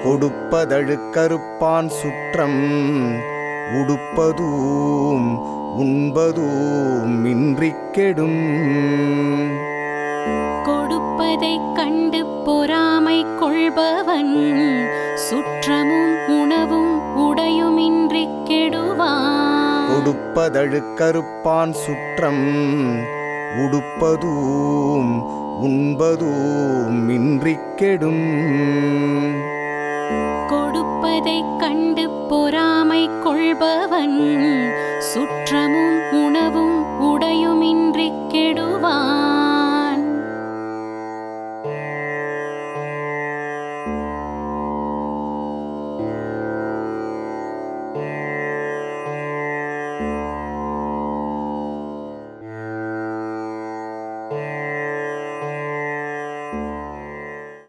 கொடுப்பதழுக்கறுப்பான் சுற்றம் உடுப்பதூம் உண்பதூம் இன்றிக் கெடும் கொடுப்பதைக் கண்டு பொறாமை கொள்பவன் சுற்றமும் உணவும் உடையுமின்றிக் கெடுவான் கொடுப்பதழுக்கறுப்பான் சுற்றம் உடுப்பதூம் உண்பதூம் இன்றிக் கெடும் கொடுப்பதைக் கண்டு பொறாமை கொள்பவன்